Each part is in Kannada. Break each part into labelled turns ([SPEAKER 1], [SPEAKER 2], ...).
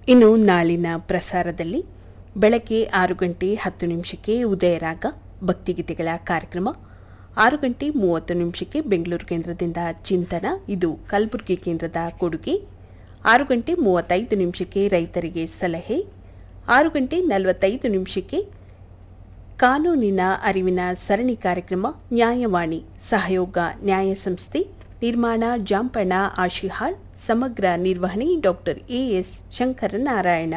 [SPEAKER 1] ಇನ್ನು ನಾಳಿನ ಪ್ರಸಾರದಲ್ಲಿ ಬೆಳಗ್ಗೆ ಆರು ಗಂಟೆ ಹತ್ತು ನಿಮಿಷಕ್ಕೆ ಉದಯರಾಗ ಭಕ್ತಿಗೀತೆಗಳ ಕಾರ್ಯಕ್ರಮ ಆರು ಗಂಟೆ ಮೂವತ್ತು ನಿಮಿಷಕ್ಕೆ ಬೆಂಗಳೂರು ಕೇಂದ್ರದಿಂದ ಚಿಂತನ ಇದು ಕಲಬುರಗಿ ಕೇಂದ್ರದ ಕೊಡುಗೆ ಆರು ಗಂಟೆ ಮೂವತ್ತೈದು ನಿಮಿಷಕ್ಕೆ ರೈತರಿಗೆ ಸಲಹೆ ಆರು ಗಂಟೆ ನಲವತ್ತೈದು ನಿಮಿಷಕ್ಕೆ ಕಾನೂನಿನ ಅರಿವಿನ ಸರಣಿ ಕಾರ್ಯಕ್ರಮ ನ್ಯಾಯವಾಣಿ ಸಹಯೋಗ ನ್ಯಾಯ ಸಂಸ್ಥೆ ನಿರ್ಮಾಣ ಜಾಂಪಣ್ಣ ಆಶಿಹಾಳ್ ಸಮಗ್ರ ನಿರ್ವಹಣೆ ಡಾಕ್ಟರ್ ಎಎಸ್ ಶಂಕರನಾರಾಯಣ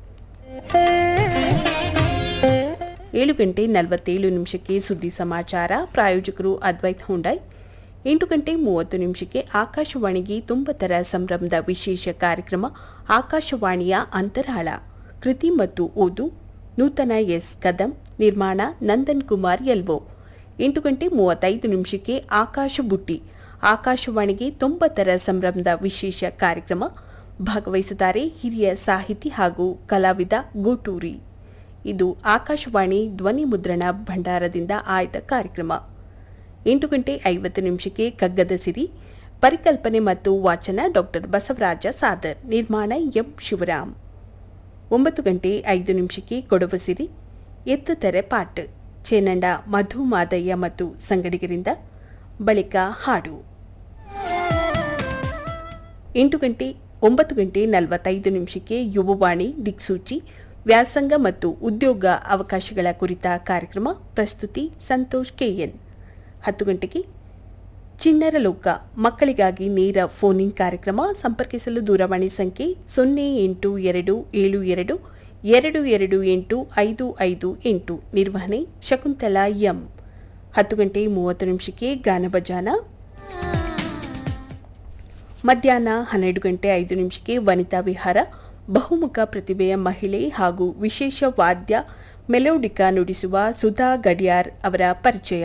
[SPEAKER 1] ಏಳು ಗಂಟೆ ನಲವತ್ತೇಳು ನಿಮಿಷಕ್ಕೆ ಸುದ್ದಿ ಸಮಾಚಾರ ಪ್ರಾಯೋಜಕರು ಅದ್ವೈತ್ ಹುಂಡಾಯ್ ಎಂಟು ಗಂಟೆ ಮೂವತ್ತು ನಿಮಿಷಕ್ಕೆ ಆಕಾಶವಾಣಿಗೆ ತೊಂಬತ್ತರ ಸಂಭ್ರಮದ ವಿಶೇಷ ಕಾರ್ಯಕ್ರಮ ಆಕಾಶವಾಣಿಯ ಅಂತರಾಳ ಕೃತಿ ಮತ್ತು ಓದು ನೂತನ ಎಸ್ ಕದಂ ನಿರ್ಮಾಣ ನಂದನ್ ಕುಮಾರ್ ಎಲ್ಬೋ ಎಂಟು ಗಂಟೆ ಮೂವತ್ತೈದು ನಿಮಿಷಕ್ಕೆ ಆಕಾಶ ಬುಟ್ಟಿ ಆಕಾಶವಾಣಿಗೆ ತೊಂಬತ್ತರ ಸಂಭ್ರಮದ ವಿಶೇಷ ಕಾರ್ಯಕ್ರಮ ಭಾಗವಹಿಸುತ್ತಾರೆ ಹಿರಿಯ ಸಾಹಿತಿ ಹಾಗೂ ಕಲಾವಿದ ಗೋಟೂರಿ ಇದು ಆಕಾಶವಾಣಿ ಧ್ವನಿ ಮುದ್ರಣ ಭಂಡಾರದಿಂದ ಆಯ್ದ ಕಾರ್ಯಕ್ರಮ ಎಂಟು ಗಂಟೆ ಐವತ್ತು ನಿಮಿಷಕ್ಕೆ ಕಗ್ಗದ ಸಿರಿ ಪರಿಕಲ್ಪನೆ ಮತ್ತು ವಾಚನ ಡಾಕ್ಟರ್ ಬಸವರಾಜ ಸಾದರ್ ನಿರ್ಮಾಣ ಎಂ ಶಿವರಾಮ್ ಒಂಬತ್ತು ಗಂಟೆ ಐದು ನಿಮಿಷಕ್ಕೆ ಕೊಡವ ಸಿರಿ ಎತ್ತು ತೆರೆ ಪಾಟ್ ಚೇನಂಡ ಮಧು ಮಾದಯ್ಯ ಮತ್ತು ಸಂಗಡಿಗರಿಂದ ಬಳಿಕ ಹಾಡು ಎಂಟು ಗಂಟೆ ಒಂಬತ್ತು ಗಂಟೆ ನಲವತ್ತೈದು ನಿಮಿಷಕ್ಕೆ ಯುವವಾಣಿ ದಿಕ್ಸೂಚಿ ವ್ಯಾಸಂಗ ಮತ್ತು ಉದ್ಯೋಗ ಅವಕಾಶಗಳ ಕುರಿತ ಕಾರ್ಯಕ್ರಮ ಪ್ರಸ್ತುತಿ ಸಂತೋಷ್ ಕೆಎನ್ ಹತ್ತು ಗಂಟೆಗೆ ಚಿಣ್ಣರ ಲೋಕ ಮಕ್ಕಳಿಗಾಗಿ ನೇರ ಫೋನಿಂಗ್ ಕಾರ್ಯಕ್ರಮ ಸಂಪರ್ಕಿಸಲು ದೂರವಾಣಿ ಸಂಖ್ಯೆ ಸೊನ್ನೆ ಎಂಟು ಎರಡು ಏಳು ಎರಡು ಎರಡು ಎರಡು ಎಂಟು ಐದು ಐದು ಎಂಟು ನಿರ್ವಹಣೆ ಶಕುಂತಲಾ ಎಂ ಹತ್ತು ಗಂಟೆ ಮೂವತ್ತು ನಿಮಿಷಕ್ಕೆ ಗಾನಭಜಾನ ಮಧ್ಯಾಹ್ನ ಹನ್ನೆರಡು ಗಂಟೆ ಐದು ನಿಮಿಷಕ್ಕೆ ವನಿತಾ ವಿಹಾರ ಬಹುಮುಖ ಪ್ರತಿಭೆಯ ಮಹಿಳೆ ಹಾಗೂ ವಿಶೇಷ ವಾದ್ಯ ಮೆಲೋಡಿಕಾ ನುಡಿಸುವ ಸುಧಾ ಗಡಿಯಾರ್ ಅವರ ಪರಿಚಯ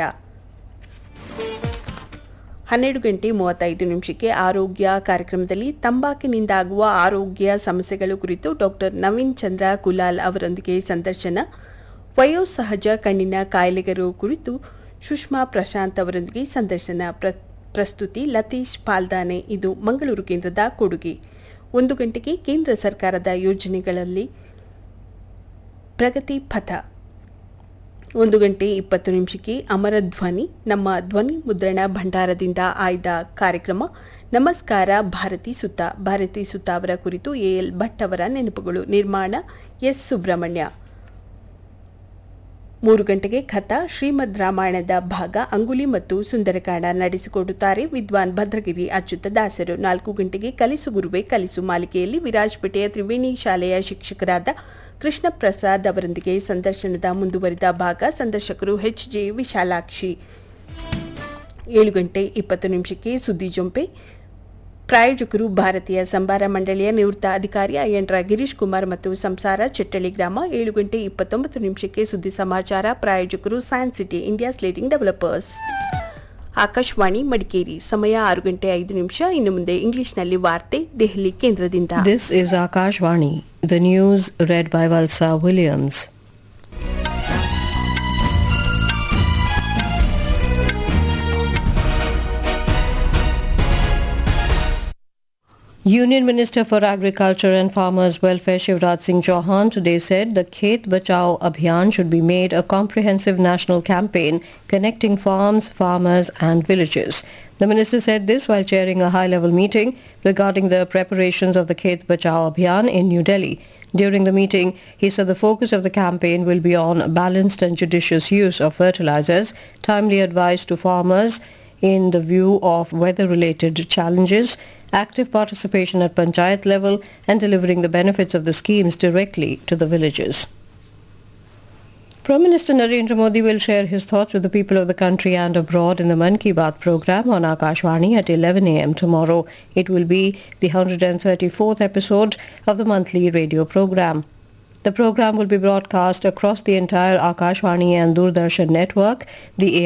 [SPEAKER 1] ಹನ್ನೆರಡು ಗಂಟೆ ಮೂವತ್ತೈದು ನಿಮಿಷಕ್ಕೆ ಆರೋಗ್ಯ ಕಾರ್ಯಕ್ರಮದಲ್ಲಿ ತಂಬಾಕಿನಿಂದಾಗುವ ಆರೋಗ್ಯ ಸಮಸ್ಯೆಗಳು ಕುರಿತು ಡಾಕ್ಟರ್ ನವೀನ್ ಚಂದ್ರ ಕುಲಾಲ್ ಅವರೊಂದಿಗೆ ಸಂದರ್ಶನ ವಯೋಸಹಜ ಕಣ್ಣಿನ ಕಾಯಿಲೆಗಳು ಕುರಿತು ಸುಷ್ಮಾ ಪ್ರಶಾಂತ್ ಅವರೊಂದಿಗೆ ಸಂದರ್ಶನ ಪ್ರ- ಪ್ರಸ್ತುತಿ ಲತೀಶ್ ಪಾಲ್ದಾನೆ ಇದು ಮಂಗಳೂರು ಕೇಂದ್ರದ ಕೊಡುಗೆ ಒಂದು ಗಂಟೆಗೆ ಕೇಂದ್ರ ಸರ್ಕಾರದ ಯೋಜನೆಗಳಲ್ಲಿ ಪ್ರಗತಿ ಪಥ ಒಂದು ಗಂಟೆ ಇಪ್ಪತ್ತು ನಿಮಿಷಕ್ಕೆ ಅಮರ ಧ್ವನಿ ನಮ್ಮ ಧ್ವನಿ ಮುದ್ರಣ ಭಂಡಾರದಿಂದ ಆಯ್ದ ಕಾರ್ಯಕ್ರಮ ನಮಸ್ಕಾರ ಭಾರತಿ ಸುತ್ತ ಭಾರತಿ ಸುತ್ತ ಅವರ ಕುರಿತು ಎಎಲ್ ಭಟ್ ಅವರ ನೆನಪುಗಳು ನಿರ್ಮಾಣ ಎಸ್ ಸುಬ್ರಹ್ಮಣ್ಯ ಮೂರು ಗಂಟೆಗೆ ಕಥಾ ಶ್ರೀಮದ್ ರಾಮಾಯಣದ ಭಾಗ ಅಂಗುಲಿ ಮತ್ತು ಸುಂದರಕಾಂಡ ನಡೆಸಿಕೊಡುತ್ತಾರೆ ವಿದ್ವಾನ್ ಭದ್ರಗಿರಿ ಅಚ್ಯುತ ದಾಸರು ನಾಲ್ಕು ಗಂಟೆಗೆ ಕಲಿಸು ಗುರುವೆ ಕಲಿಸು ಮಾಲಿಕೆಯಲ್ಲಿ ವಿರಾಜಪೇಟೆಯ ತ್ರಿವೇಣಿ ಶಾಲೆಯ ಶಿಕ್ಷಕರಾದ ಕೃಷ್ಣ ಪ್ರಸಾದ್ ಅವರೊಂದಿಗೆ ಸಂದರ್ಶನದ ಮುಂದುವರಿದ ಭಾಗ ಸಂದರ್ಶಕರು ಎಚ್ ಜೆ ವಿಶಾಲಾಕ್ಷಿ ಏಳು ಗಂಟೆ ಇಪ್ಪತ್ತು ನಿಮಿಷಕ್ಕೆ ಸುದ್ದಿ ಜೊಂಪೆ ಪ್ರಾಯೋಜಕರು ಭಾರತೀಯ ಸಂಬಾರ ಮಂಡಳಿಯ ನಿವೃತ್ತ ಅಧಿಕಾರಿ ಅಯ್ಯಂಡ್ರ ಗಿರೀಶ್ ಕುಮಾರ್ ಮತ್ತು ಸಂಸಾರ ಚೆಟ್ಟಳ್ಳಿ ಗ್ರಾಮ ಏಳು ಗಂಟೆ ಇಪ್ಪತ್ತೊಂಬತ್ತು ನಿಮಿಷಕ್ಕೆ ಸುದ್ದಿ ಸಮಾಚಾರ ಪ್ರಾಯೋಜಕರು science city India slating developers Akashvani Madikeri ಸಮಯ ಆರು ಗಂಟೆ ಐದು ನಿಮಿಷ ಇನ್ನು ಮುಂದೆ ಇಂಗ್ಲಿಷ್ನಲ್ಲಿ ವಾರ್ತೆ ದೆಹಲಿ ಕೇಂದ್ರದಿಂದ
[SPEAKER 2] This is Akashvani. The news read by Valsa Williams. Union Minister for Agriculture and Farmers Welfare Shivraj Singh Chauhan today said the Khet Bachao Abhiyan should be made a comprehensive national campaign connecting farms, farmers and villages. The minister said this while chairing a high-level meeting regarding the preparations of the Khet Bachao Abhiyan in New Delhi. During the meeting, he said the focus of the campaign will be on balanced and judicious use of fertilizers, timely advice to farmers in the view of weather-related challenges, active participation at panchayat level and delivering the benefits of the schemes directly to the villages. Prime Minister Narendra Modi will share his thoughts with the people of the country and abroad in the Man Ki Baat program on Akashvani at 11 a.m. tomorrow. It will be the 134th episode of the monthly radio program. The program will be broadcast across the entire Akashvani and Doordarshan network. The